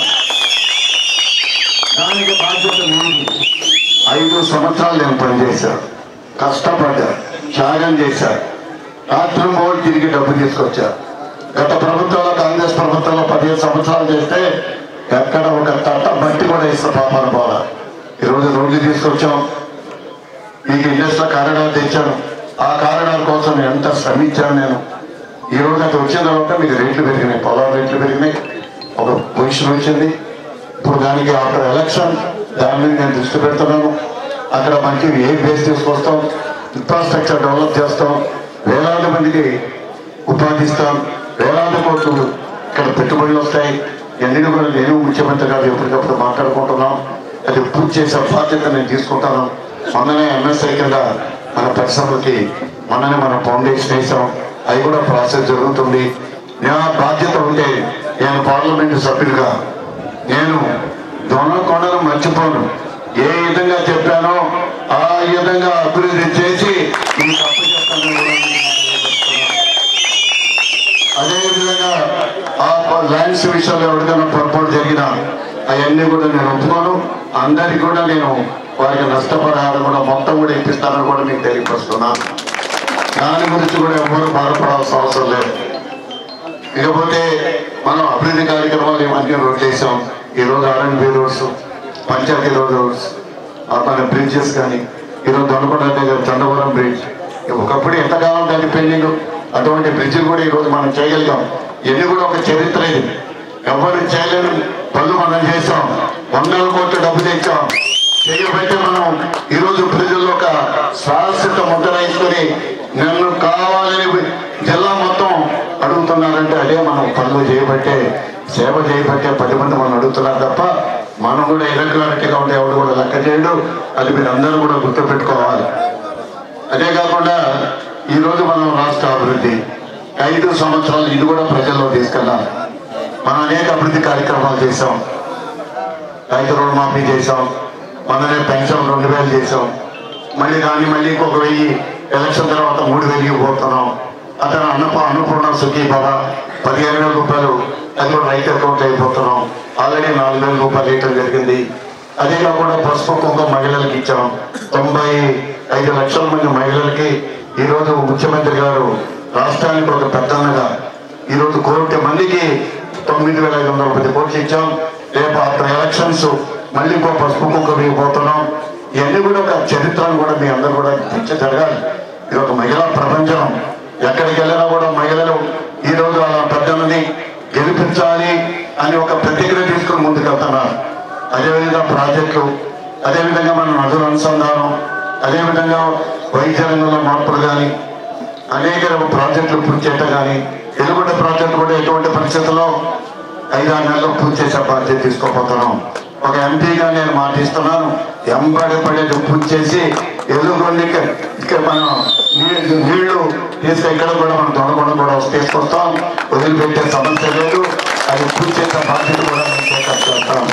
దానికి బాధ్యత లేదు ఐదు సంవత్సరాలు నేను పనిచేశాను కష్టపడ్డాను త్యాగం చేశాను రాత్రి మూడు తిరిగి డబ్బు తీసుకొచ్చారు గత ప్రభుత్వంలో కాంగ్రెస్ ప్రభుత్వంలో పదిహేను సంవత్సరాలు చేస్తే ఎక్కడ ఒక తట్ట బట్టి కూడా ఇస్తా పాపాను పోలా ఈరోజు రోడ్లు తీసుకొచ్చాం మీకు ఇండస్ట్రీ కారిడార్ తెచ్చాను ఆ కారిడార్ కోసం ఎంత శ్రమించాను నేను ఈ రోజు అది వచ్చిన తర్వాత మీకు రేట్లు పెరిగినాయి పొలాల రేట్లు పెరిగినాయి ఒక పొజిషన్ వచ్చింది ఇప్పుడు దానికి ఆఫ్టర్ ఎలక్షన్ దాని మీద నేను దృష్టి పెడుతున్నాను అక్కడ మనకి ఏ బేస్ తీసుకొస్తాం ఇన్ఫ్రాస్ట్రక్చర్ డెవలప్ చేస్తాం వేలాది మందికి ఉపాధి ఇస్తాం వేలాది కోట్లు ఇక్కడ పెట్టుబడులు వస్తాయి ఎన్ని కూడా నేను ముఖ్యమంత్రి గారు ఎప్పటికప్పుడు మాట్లాడుకుంటున్నాం అది పూర్తి చేసే బాధ్యత నేను తీసుకుంటాను మొన్ననే ఎంఎస్ఐ కింద మన పరిశ్రమలకి మొన్ననే మన ఫౌండేషన్ వేసాం అది కూడా ప్రాసెస్ జరుగుతుంది నా బాధ్యత ఉంటే నేను పార్లమెంటు సభ్యుడిగా నేను దొనకొండను మర్చిపోను ఏ విధంగా చెప్పానో ఆ విధంగా అభివృద్ధి చేసి మీకు అప్పచెప్తానని కూడా మీకు తెలియజేస్తున్నాను. అదే విధంగా ఆ ల్యాండ్స్ విషయంలో ఎవరికైనా పొరపాటు జరిగినా అవన్నీ కూడా నేను ఒప్పుకోను అందరికి కూడా నేను వారికి నష్టపరిహారం కూడా మొత్తం కూడా ఇప్పిస్తానని కూడా మీకు తెలియపరుస్తున్నాను దాని గురించి కూడా ఎవరు బాధపడాల్సిన అవసరం లేదు ఇకపోతే మనం అభివృద్ధి కార్యక్రమాలు ఇవన్నీ రోడ్ చేసాం ఈరోజు R and B roads panchayati road roads మన బ్రిడ్జెస్ కానీ ఈరోజు దొనకొండ దగ్గర చండవరం బ్రిడ్జ్ ఒకప్పుడు ఎంతకాలం దాని పెండింగ్ అటువంటి బ్రిడ్జిలు కూడా ఈరోజు మనం చేయగలిగాం ఇవన్నీ కూడా ఒక చరిత్ర ఇది ఎవరు చేయలేని పనులు మనం చేసాం వందల కోట్ల డబ్బు తెచ్చాం చేయబట్టి మనం ఈరోజు ప్రజల్లో ఒక శాశ్వత ముద్ర వేసుకొని నన్ను కావాలని జిల్లా మొత్తం అడుగుతున్నారంటే అదే మనం పనులు చేయబట్టే సేవ చేయబట్టే పది మంది మనం అడుగుతున్నారు తప్ప మనం కూడా ఇరెగ్యులారిటీగా ఉంటే ఎవడు కూడా లెక్క చేయడు అది మీరు అందరూ కూడా గుర్తుపెట్టుకోవాలి అదే కాకుండా ఈ రోజు మనం రాష్ట్ర అభివృద్ధి ఐదు సంవత్సరాలు ఇది కూడా ప్రజల్లో తీసుకెళ్ళాలి మనం అనేక అభివృద్ధి కార్యక్రమాలు చేశాం రైతు రుణమాఫీ చేశాం మొన్ననే పెన్షన్ రెండు వేలు చేశాం మళ్ళీ దాన్ని మళ్ళీ ఇంకొక వెయ్యి ఎలక్షన్ తర్వాత మూడు వేలు పోతున్నాం అతను అన్నప అన్నపూర్ణ సుఖీ బాబా పదిహేను వేల రూపాయలు అది కూడా రైతు అకౌంట్ అయిపోతున్నాం ఆల్రెడీ నాలుగు వేల రూపాయలు ఇవ్వడం జరిగింది అదే కాకుండా పసుపు కుంకుమ మహిళలకు ఇచ్చాం తొంభై ఐదు లక్షల మంది మహిళలకి ఈ రోజు ముఖ్యమంత్రి గారు రాష్ట్రానికి ఒక పెద్దన్నగా ఈ రోజు కోటి మందికి తొమ్మిది వేల ఐదు వందల పది కోట్లు ఇచ్చాం రేపు ఆఫ్టర్ ఎలక్షన్స్ మళ్ళీ ఇంకో పసుపు కుంకుమ ఇవ్వబోతున్నాం ఇవన్నీ కూడా ఒక చరిత్రను కూడా మీ అందరూ కూడా తెచ్చి జరగాలి ఇది ఒక మహిళా ప్రపంచం ఎక్కడికి వెళ్ళినా కూడా మహిళలు ఈ రోజు వాళ్ళ పెద్దలని గెలిపించాలి అని ఒక ప్రతిజ్ఞ తీసుకుని ముందుకెళ్తున్నారు అదేవిధంగా ప్రాజెక్టులు అదేవిధంగా మన నదుల అనుసంధానం అదేవిధంగా వైద్య రంగంలో మార్పులు కానీ అనేక రకం ప్రాజెక్టులు పూర్తి చేయటం కానీ ఎలుగుంట ప్రాజెక్టు కూడా ఎటువంటి పరిస్థితుల్లో ఐదారు నెలల్లో పూర్తి చేసే బాధ్యత తీసుకోపోతున్నాం ఒక ఎంపీగా నేను మాటిస్తున్నాను ఎంబడి పడేది పూర్తి చేసి ఎల్లుగొండికి ఇక్కడ మనం నీళ్లు నీళ్లు తీసుకు ఇక్కడ కూడా మనం దొండకొండ కూడా తీసుకొస్తాం వదిలిపెట్టే సమస్య లేదు అది పూర్తి చేసే బాధ్యత కూడా మేము చేస్తాం చేస్తాం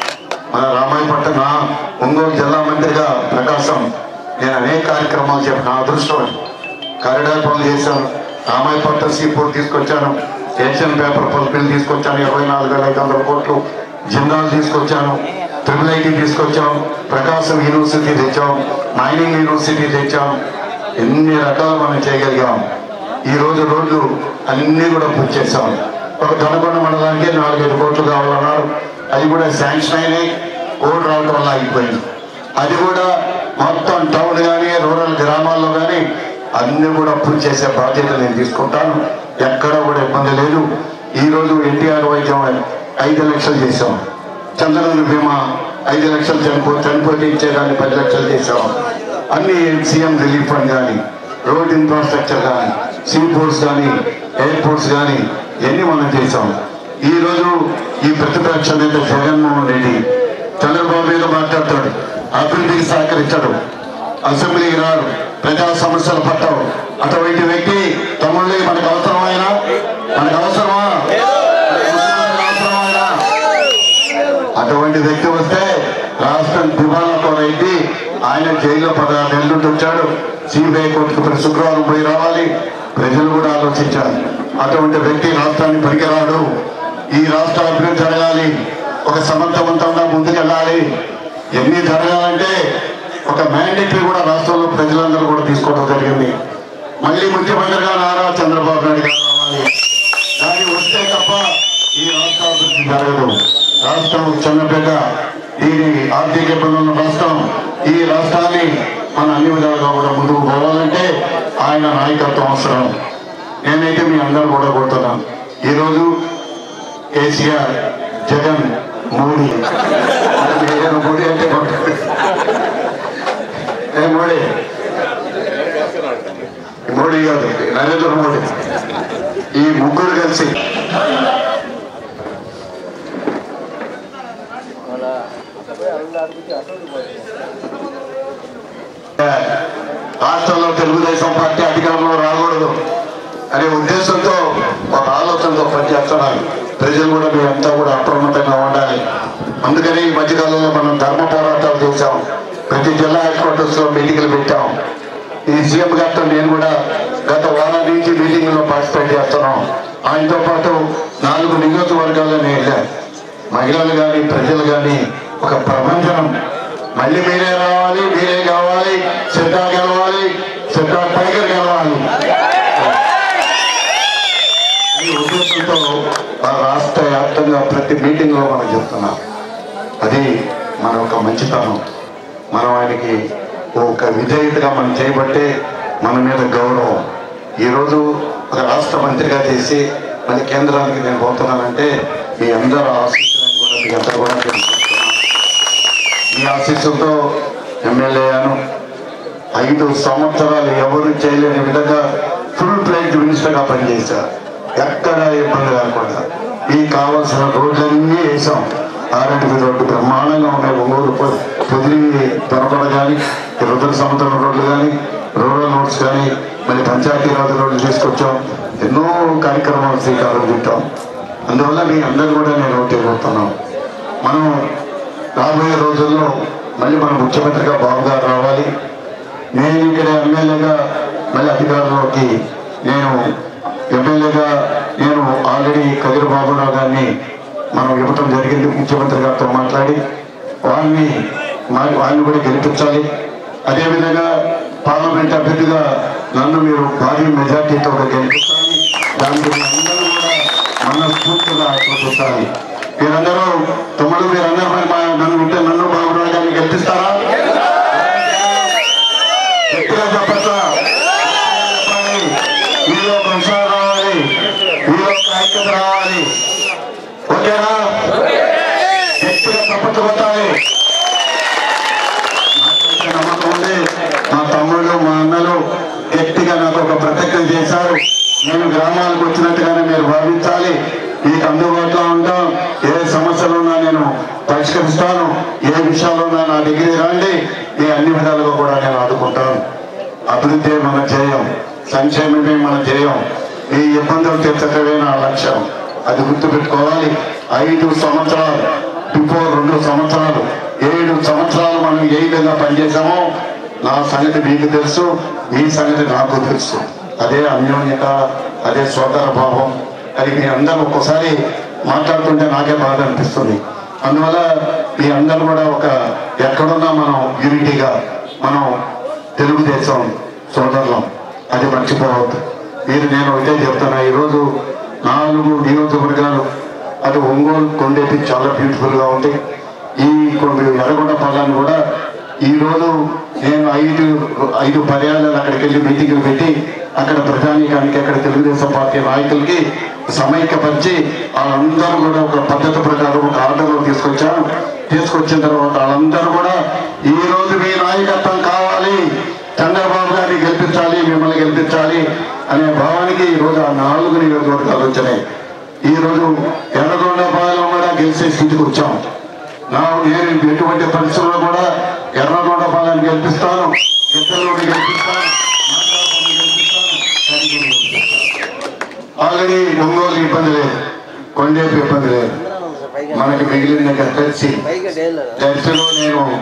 మన రామాయపట్నం నా ఒంగోలు జిల్లా మంత్రిగా ప్రకాశం నేను అనేక కార్యక్రమాలు చెప్పిన నా అదృష్టం అది. కారిడార్ పనులు చేశాను రామాయపట్నం సీపూర్ తీసుకొచ్చాను ఏషియన్ పేపర్ పల్పిల్ తీసుకొచ్చాను ఇరవై నాలుగు వేల ఐదు వందల కోట్లు జిందాల్ తీసుకొచ్చాను ట్రిపుల్ ఐటీ తీసుకొచ్చాం ప్రకాశం యూనివర్సిటీ తెచ్చాం మైనింగ్ యూనివర్సిటీ తెచ్చాం ఎన్ని రకాలు మనం చేయగలిగాం ఈ రోజు రోడ్లు అన్ని కూడా పూర్తి చేశాం ఒక దొనకొండ మండలానికి నాలుగైదు కోట్లు కావాలన్నారు అది కూడా శాంక్షన్ అయినాయి కోడ్ రావడం వల్ల అయిపోయింది అది కూడా మొత్తం టౌన్ కానీ రూరల్ గ్రామాల్లో కానీ అన్ని కూడా పూర్తి చేసే బాధ్యత నేను తీసుకుంటాను ఎక్కడ కూడా ఇబ్బంది లేదు ఈ రోజు ఎన్టీఆర్ వైద్యం ఐదు లక్షలు చేశాం చంద్రబాబు బీమా ఐదు లక్షలు చనిపో చనిపోతే ఇచ్చేదాన్ని పది లక్షలు చేశాం అన్ని సీఎం రిలీఫ్ ఫండ్ కానీ రోడ్ ఇన్ఫ్రాస్ట్రక్చర్ కానీ సీ పోర్ట్స్ కానీ ఎయిర్పోర్ట్స్ కానీ ఇవన్నీ మనం చేశాం ఈ రోజు ఈ ప్రతిపక్ష నేత జగన్మోహన్ రెడ్డి చంద్రబాబు మీద మాట్లాడతాడు అభివృద్ధికి సహకరించాడు అసెంబ్లీకి రాడు ప్రజా సమస్యలు పట్టవు అటువంటి వ్యక్తి తమ్ముళ్ళి మనకు అవసరమైన మనకు అవసరమా మనకు అవసరమైనా అటువంటి వ్యక్తి వస్తే రాష్ట్రం దివాలా కోరైంది ఆయన జైల్లో పదహారు నెలల నుండి వచ్చాడు సిబిఐ కోర్టుకు ప్రతి శుక్రవారం పోయి రావాలి ప్రజలు కూడా ఆలోచించారు అటువంటి వ్యక్తి రాష్ట్రాన్ని పనికిరాడు ఈ రాష్ట్ర అభివృద్ధి జరగాలి ఒక సమర్థవంతంగా ముందుకెళ్ళాలి ఎన్ని జరగాలంటే ఒక మ్యాండేటరీ కూడా రాష్ట్రంలో ప్రజలందరూ కూడా తీసుకోవడం జరిగింది మళ్ళీ ముఖ్యమంత్రిగా నారా చంద్రబాబు నాయుడు గారు రావాలి దాన్ని వస్తే తప్ప ఈ రాష్ట్ర అభివృద్ధి జరగదు రాష్ట్రం చిన్నపేట దీని ఆర్థిక ఇబ్బందులు రాష్ట్రం ఈ రాష్ట్రాన్ని మన అన్ని విధాలుగా కూడా ముందుకు పోవాలంటే ఆయన నాయకత్వం అవసరం నేనైతే మీ అందరూ కూడా కోరుతున్నాను ఈరోజు కేసీఆర్ జగన్ మోడీ ఏదైనా మోడీ అంటే కొట్టు. ఏ మోడీ మోడీ కాదు నరేంద్ర మోడీ ఈ ముగ్గురు కలిసి రాష్ట్రంలో తెలుగుదేశం పార్టీ అధికారంలో రాకూడదు అనే ఉద్దేశంతో ఒక ఆలోచనతో పనిచేస్తున్నారు ప్రజలు కూడా మీరంతా కూడా అప్రమత్తంగా ఉండాలి అందుకని ఈ మధ్యకాలంలో మనం ధర్మ పోరాటాలు చేశాం ప్రతి జిల్లా హెడ్ క్వార్టర్స్ లో మీటింగ్లు పెట్టాం ఈ సీఎం గారితో నేను కూడా గత వారం నుంచి మీటింగ్ లో పార్టిసిపేట్ చేస్తున్నాం ఆయనతో పాటు నాలుగు నియోజకవర్గాల్లో నేను వెళ్ళాను మహిళలు కానీ ప్రజలు కానీ ఒక ప్రపంచం మళ్ళీ మీరే రావాలి మీరే కావాలి సిద్ధా గెలవాలి సిద్ధా టైగర్ గెలవాలి ఈ ఉద్దేశంతో ఆ రాష్ట్ర వ్యాప్తంగా ప్రతి మీటింగ్ లో మనం చెప్తున్నాం అది మన ఒక మంచితనం మనం ఆయనకి ఒక విధేయతగా మనం చేయబట్టే మన మీద గౌరవం ఈరోజు ఒక రాష్ట్ర మంత్రిగా చేసి మళ్ళీ కేంద్రానికి నేను పోతున్నానంటే మీ అందరూ ఆశిస్తున్నాను కూడా మీ అందరూ కూడా తెలుసుకుంటున్నాను మీ ఆశీస్సులతో ఎమ్మెల్యే అయ్యాను ఐదు సంవత్సరాలు ఎవరు చేయలేని విధంగా ఫుల్ ప్లేట్ మినిస్టర్గా పనిచేశారు ఎక్కడ ఇబ్బంది కాకుండా మీకు కావాల్సిన రోడ్లన్నీ వేసాం ఆర్ఎండ్బి రోడ్డు బ్రహ్మాండంగా ఉన్నాయి ఒంగోలు పొ- పొదిలి దొరకడ కానీ రుద్ర సముద్రం రోడ్లు కానీ రూరల్ రోడ్స్ కానీ మళ్ళీ పంచాయతీరాజ్ రోడ్లు తీసుకొచ్చాం ఎన్నో కార్యక్రమాలు శ్రీకారం చుట్టాం అందువల్ల మీ అందరూ కూడా నేను ఒకటి కోరుతున్నాను మనం రాబోయే రోజుల్లో మళ్ళీ మన ముఖ్యమంత్రిగా బాబు గారు రావాలి నేను ఇక్కడ ఎమ్మెల్యేగా మళ్ళీ అధికారంలోకి నేను ఎమ్మెల్యేగా నేను ఆల్రెడీ కదిరి బాబురావు గారిని మనం ఇవ్వటం జరిగింది ముఖ్యమంత్రి గారితో మాట్లాడి వారిని మా- వారిని కూడా గెలిపించాలి అదేవిధంగా పార్లమెంట్ అభ్యర్థిగా నన్ను మీరు భారీ మెజార్టీతో గెలిపించాలి దానికి మీ అందరూ కూడా మనస్ఫూర్తిగా ఆశీర్వదించాలి మీరందరూ తమ్ముడు మీరందరూ మరి మా నన్ను ఉంటే నన్ను బాబురావు గారిని గెలిపిస్తారా గట్టిగా చెప్పట్లా చెప్పండి. మీలో ఒక ఉత్సాహం రావాలి మీలో ఒక ఐక్యత రావాలి ఓకేనా గట్టిగా తప్పట్టు కొట్టాలి నాకైతే నమ్మకం ఉంది మా తమ్ముళ్ళు మా అన్నలు గట్టిగా నాకు ఒక ప్రతిజ్ఞ చేశారు నేను గ్రామాలకు వచ్చినట్టుగానే మీరు భావించాలి మీకు అందుబాటులో ఉంటాం ఏ సమస్యలు ఉన్నా నేను పరిష్కరిస్తాను ఏ విషయాలున్నా నా దగ్గర రండి మీ అన్ని విధాలుగా కూడా నేను ఆదుకుంటాను అభివృద్ధి మన ధ్యేయం సంక్షేమమే మన ధ్యేయం ఈ ఇబ్బందులు తీర్చడమే నా లక్ష్యం అది గుర్తుపెట్టుకోవాలి ఐదు సంవత్సరాలు బిఫోర్ రెండు సంవత్సరాలు ఏడు సంవత్సరాలు మనం ఏ విధంగా పనిచేసామో నా సంగతి మీకు తెలుసు మీ సంగతి నాకు తెలుసు అదే అన్యోన్యత అదే సోదర భావం అది మీ అందరూ ఒక్కోసారి మాట్లాడుతుంటే నాకే బాధ అనిపిస్తుంది అందువల్ల మీ అందరూ కూడా ఒక ఎక్కడున్నా మనం యూనిటీగా మనం తెలుగుదేశం సోదరులం అది మర్చిపోవద్దు మీరు నేను ఇదే చెప్తున్నా ఈరోజు నాలుగు నియోజకవర్గాలు అటు ఒంగోలు కొండేటి చాలా బ్యూటిఫుల్ గా ఉంది ఈ కొన్ని ఎర్రగొండ పల్లాన్ని కూడా ఈ రోజు నేను ఐదు ఐదు పర్యాయాలు అక్కడికి వెళ్ళి మీటింగ్లు పెట్టి అక్కడ ప్రజానీకానికి అక్కడ తెలుగుదేశం పార్టీ నాయకులకి సమైక్యపరిచి వాళ్ళందరూ కూడా ఒక పద్ధతి ప్రకారం ఒక ఆర్డర్లో తీసుకొచ్చాను తీసుకొచ్చిన తర్వాత వాళ్ళందరూ కూడా ఈ రోజు మీ నాయకత్వం కావాలి చంద్రబాబు గారిని గెలిపించాలి మిమ్మల్ని గెలిపించాలి అనే భావానికి ఈ రోజు ఆ నాలుగు నియోజకవర్గాలు వచ్చినాయి ఈ రోజు ఎర్రగొండపాలెం కూడా గెలిచే స్థితికి వచ్చాం నా నేను ఎటువంటి పరిస్థితుల్లో కూడా ఎర్రగొండపాలెం గెలిపిస్తాను ఇద్దరు గెలిపిస్తాను మాట్లాడుకుని గెలిపిస్తాను కనిగిరి గెలిపిస్తాను. ఆల్రెడీ ఒంగోలు ఇబ్బంది లేదు కొండేపు ఇబ్బంది లేదు మనకి మిగిలిన టెర్సీ టెర్సీలో నేను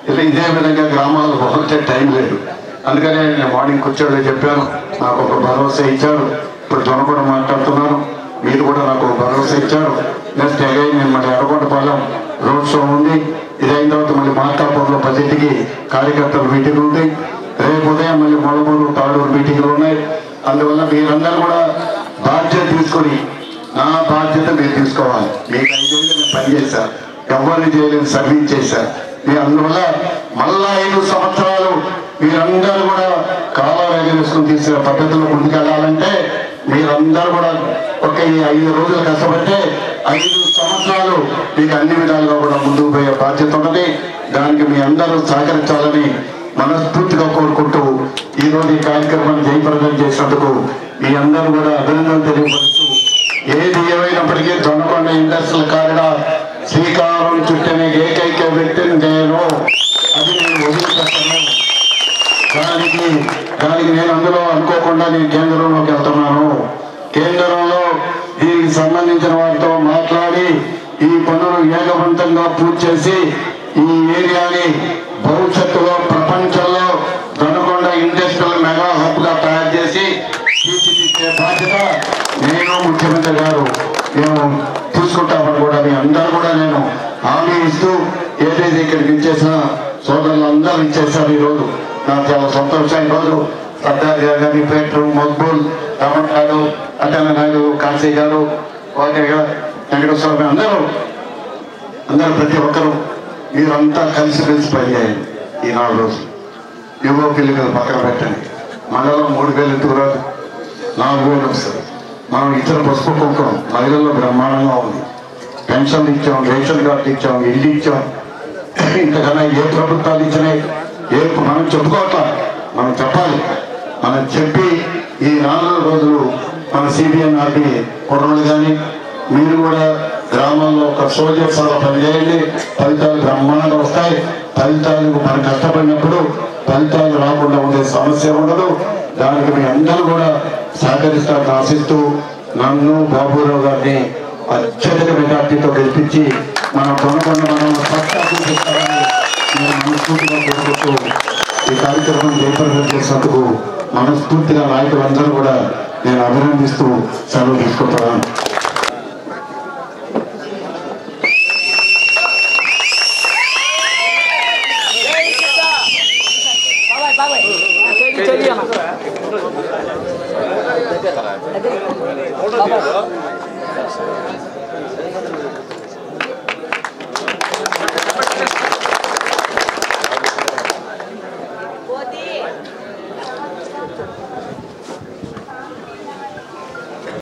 ఇలా ఇదే విధంగా గ్రామాలకు వచ్చే టైం లేదు అందుకనే నేను మార్నింగ్ కూర్చోడే చెప్పాను నాకు ఒక భరోసా ఇచ్చారు ఇప్పుడు దొనకొండ మాట్లాడుతున్నాను మీరు కూడా నాకు ఒక భరోసా ఇచ్చారు నెక్స్ట్ అగైన్ నేను మళ్ళీ ఎర్రగొండపాలెం రోడ్ షో ఉంది ఇదైన తర్వాత మళ్ళీ మార్కాపూర్లో బడ్జెట్కి కార్యకర్తల మీటింగ్ ఉంది రేపు ఉదయం మళ్ళీ మొలమూరు తాడూరు మీటింగ్లు ఉన్నాయి అందువల్ల మీరందరూ కూడా బాధ్యత తీసుకొని నా బాధ్యత మీరు తీసుకోవాలి మీకు ఐదేళ్ళు నేను పనిచేశాను ఎవరిని చేయలేని సర్వీస్ చేశాను మీ అందువల్ల మళ్ళా ఐదు సంవత్సరాలు మీరందరూ కూడా కాలం ఎగరేసుకుని తీసిన పద్ధతిలో ముందుకెళ్ళాలంటే మీరందరూ కూడా ఒక ఈ ఐదు రోజులు కష్టపడితే ఐదు సంవత్సరాలు మీకు అన్ని విధాలుగా కూడా ముందుకు పోయే బాధ్యత ఉన్నది దానికి మీ అందరూ సహకరించాలని మనస్ఫూర్తిగా కోరుకుంటూ ఈ రోజు ఈ కార్యక్రమాన్ని జయప్రదం చేసినందుకు మీ అందరూ కూడా అభినందన తెలియపరుస్తూ ఏది ఏమైనప్పటికీ దొనకొండ ఇండస్ట్రియల్ కారిడార్ శ్రీకారం చుట్టిన ఏకైక వ్యక్తిని నేను అది నేను వదిలిపెట్టను దానికి దానికి నేను అందులో అనుకోకుండా నేను కేంద్రంలోకి వెళ్తున్నాను కేంద్రంలో దీనికి సంబంధించిన వారితో మాట్లాడి ఈ పనులు వేగవంతంగా పూర్తి చేసి ఈ ఏరియాని భవిష్యత్తులో ప్రపంచంలో దొనకొండ ఇండస్ట్రియల్ మెగా హబ్ గా తయారు చేసి తీర్చిదిద్దే బాధ్యత నేను ముఖ్యమంత్రి గారు మేము తీసుకుంటామని కూడా మీ అందరూ కూడా నేను హామీ ఇస్తూ ఏదైతే ఇక్కడికి ఇచ్చేసిన సోదరులు అందరూ ఇచ్చేసారు ఈ రోజు నాకు చాలా సంతోషం ఈ రోజు సర్దార్ గారు కానీ పేట్రు మక్బూల్ రమణ గారు అటన్న నాయుడు కాశీ గారు వాకే వెంకటస్వామి అందరూ అందరూ ప్రతి ఒక్కరూ మీరంతా కలిసి కలిసి పనిచేయండి ఈ నాలుగు రోజులు యువ పిల్లలు పక్కన పెట్టండి మండలం మూడు వేలు ఎందుకు రాదు నాలుగు వేలు వస్తుంది మనం ఇతర పసుపు కుంకుమ మహిళల్లో బ్రహ్మాండంగా ఉంది పెన్షన్లు ఇచ్చాం రేషన్ కార్డు ఇచ్చాం ఇల్లు ఇచ్చాం ఇంతకన్నా ఏ ప్రభుత్వాలు ఇచ్చినాయి ఏ మనం చెప్పుకోవట్లా మనం చెప్పాలి మనం చెప్పి ఈ నాలుగు రోజులు మన సిబిఎన్ ఆర్పి కుర్రోళ్ళు కానీ మీరు కూడా గ్రామంలో ఒక సోల్జర్స్ అలా పనిచేయండి ఫలితాలు బ్రహ్మాండంగా వస్తాయి ఫలితాలు మనం కష్టపడినప్పుడు ఫలితాలు రాకుండా ఉండే సమస్య ఉండదు దానికి మీ అందరూ కూడా సహకరిస్తారని ఆశిస్తూ నన్ను బాబురావు గారిని అత్యధిక మెజార్టీతో గెలిపించి మనం కొనుక్కున్న మనం సత్తా చూపిస్తారని నేను మనస్ఫూర్తిగా కోరుకుంటూ ఈ కార్యక్రమం జయప్రదం చేసినందుకు మనస్ఫూర్తిగా నాయకులందరూ కూడా నేను అభినందిస్తూ సెలవు తీసుకుంటున్నాను బాబాయ్